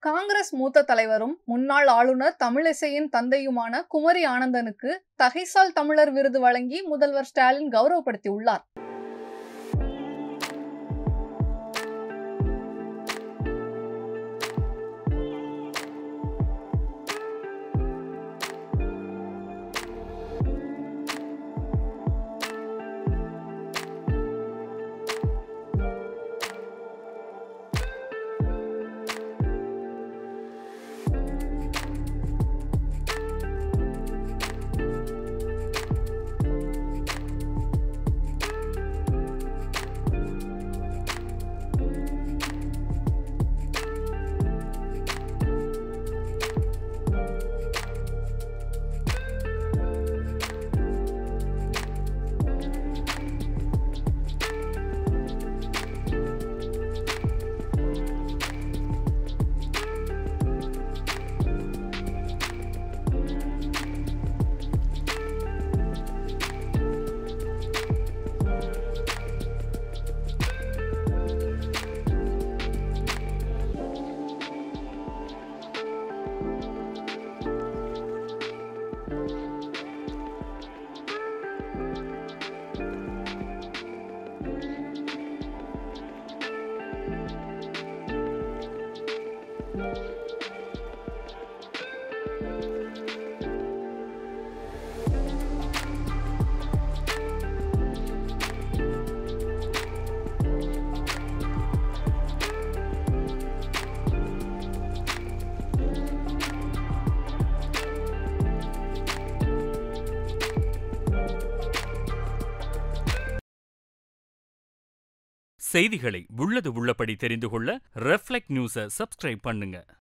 காங்கிரஸ் மூத்த தலைவரும் முன்னாள் ஆளுநர் தமிழிசையின் தந்தையுமான குமரி ஆனந்தனுக்கு தகைசால் தமிழர் விருது வழங்கி முதல்வர் ஸ்டாலின் கௌரவப்படுத்தியுள்ளார் செய்திகளை உள்ளது உள்ளபடி தெரிந்து கொள்ள ரெஃப்ளெக்ட் நியூஸை சப்ஸ்கிரைப் பண்ணுங்க